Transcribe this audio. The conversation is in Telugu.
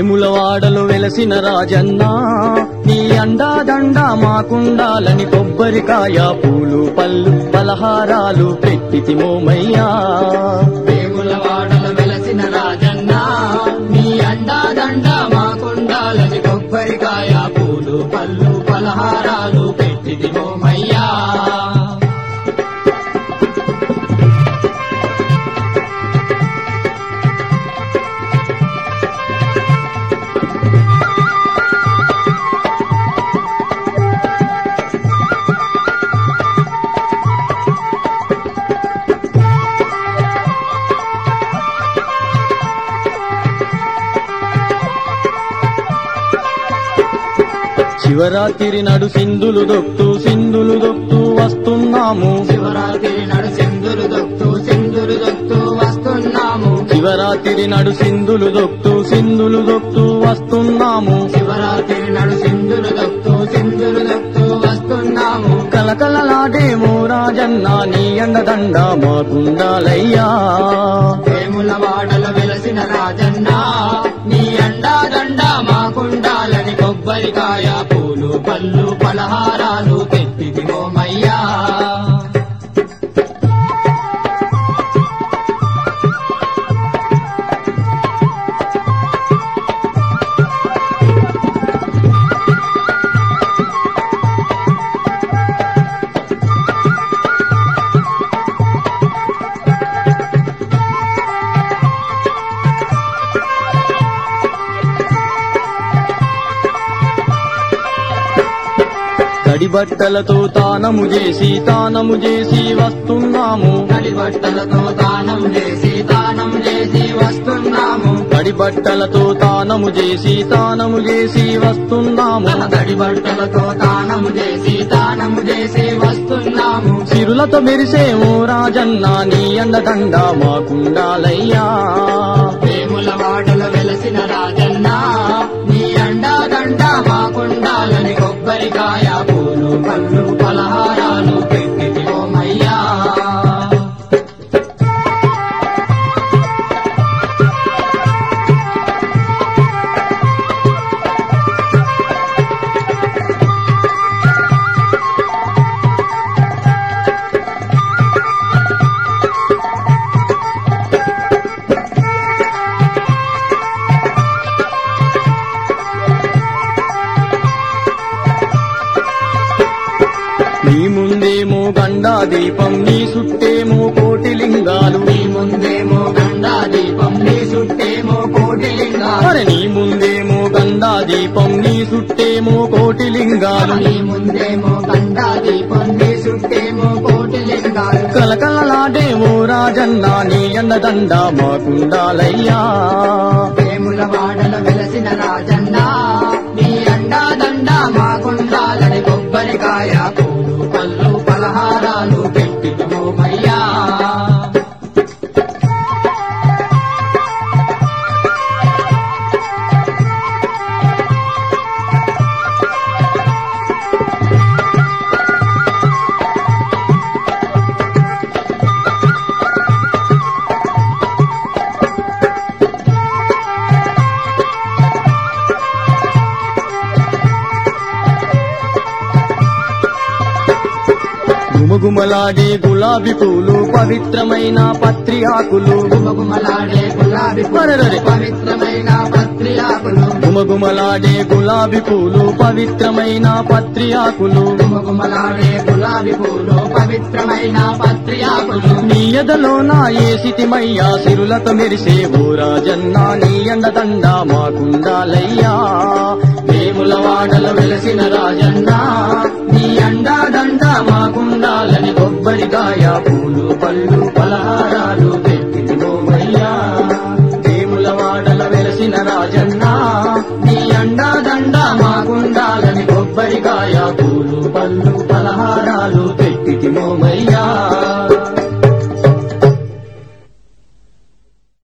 వేములవాడలు వెలసిన రాజన్న నీ అండాదండ మాకుండాలని కొబ్బరికాయ పూలు పళ్ళు పలహారాలు పెట్టితి మోమయ్యా వేములవాడలు వెలసిన రాజన్న నీ అండాదండ మాకుండాలని కొబ్బరికాయ పూలు పళ్ళు పలహారాలు పెట్టిది మోమయ్యా శివరాత్రి నడు సింధులు దొక్తూ సింధులు దొక్తూ వస్తున్నాము శివరాత్రి నడు సింధులు దొక్తూ సింధులు దొక్తూ వస్తున్నాము శివరాత్రి నడు సింధులు దొక్తూ సింధులు దొక్తూ వస్తున్నాము శివరాత్రి నడు సింధులు దొక్తూ సింధులు దొక్తూ వస్తున్నాము కలకలలాడేమో రాజన్న నీ అండదండ మాకుండాలయ్యా వేములవాడల వెలసిన రాజన్న నీ అండాదండ మాకుండాలని కొబ్బరికాయ పూలు పళ్ళు పలహారాలు తెప్పిది మోమయ్యా తడి బట్టలతో తానము చేసి తానము చేసి వస్తున్నాము తడి బట్టలతో దానం చేసి దానం చేసి వస్తున్నాము తడి బట్టలతో తానము చేసి తానము చేసి వస్తున్నాము తడి బట్టలతో దానము చేసి దానము చేసి వస్తున్నాము సిరులతో మెరిసేమో రాజన్న నీ అండదండ మాకుండాలయ్యా వేములవాడల వెలసిన రాజన్న నీ అండాదండ మాకుండాలని కొబ్బరికాయ పూలు పళ్ళు పలహారాలు పెట్టిది ఓమయ్యా నీ ముందేమో గండా దీపం నీ చుట్టేమో కోటి లింగాలు నీ ముందేమో గండా దీపం నీ చుట్టేమో కోటి లింగాలు మరి నీ ముందేమో గండా దీపం నీ చుట్టేమో కోటి లింగాలు నీ ముందేమో గండా దీపం నీ చుట్టేమో కోటి లింగాలు కలకలలాడేమో రాజన్న నీ అండదండ మాకుండాలయ్యా వేములవాడల వెలసిన రాజన్న నీ అండాదండ మాకుండాలని కొబ్బరికాయ పూలు పళ్ళు పలహారాలు పెట్టి మయ్యా గుమగుమలాడే గులాబీ పూలు పవిత్రమైన పత్రి ఆకులు గుమగుమలాడే గులాబీ అరెరెరె. పవిత్రమైన పత్రియాకులు గుమగుమలాడే గులాబీ పూలు పవిత్రమైన పత్రి ఆకులు గుమగుమలాడే గులాబీ పూలు పవిత్రమైన పత్రియాకులు నీ ఎదలో నా ఏసితిమయ్యా సిరులతో మెరిసే ఓ రాజన్న నీ అండదండ మాకుండాలయ్యా వేముల వాడల వెలసిన రాజన్న నీ అండాదండ మాకుండాలని కొబ్బరికాయ పూలు పళ్ళు పలహారాలు పెట్టింది మయ్యా వేముల వాడల వెలసిన రాజన్న నీ అండాదండ మాకుండాలని కొబ్బరికాయ పూలు పళ్ళు పలహారాలు పెట్టితి మోమయ్యా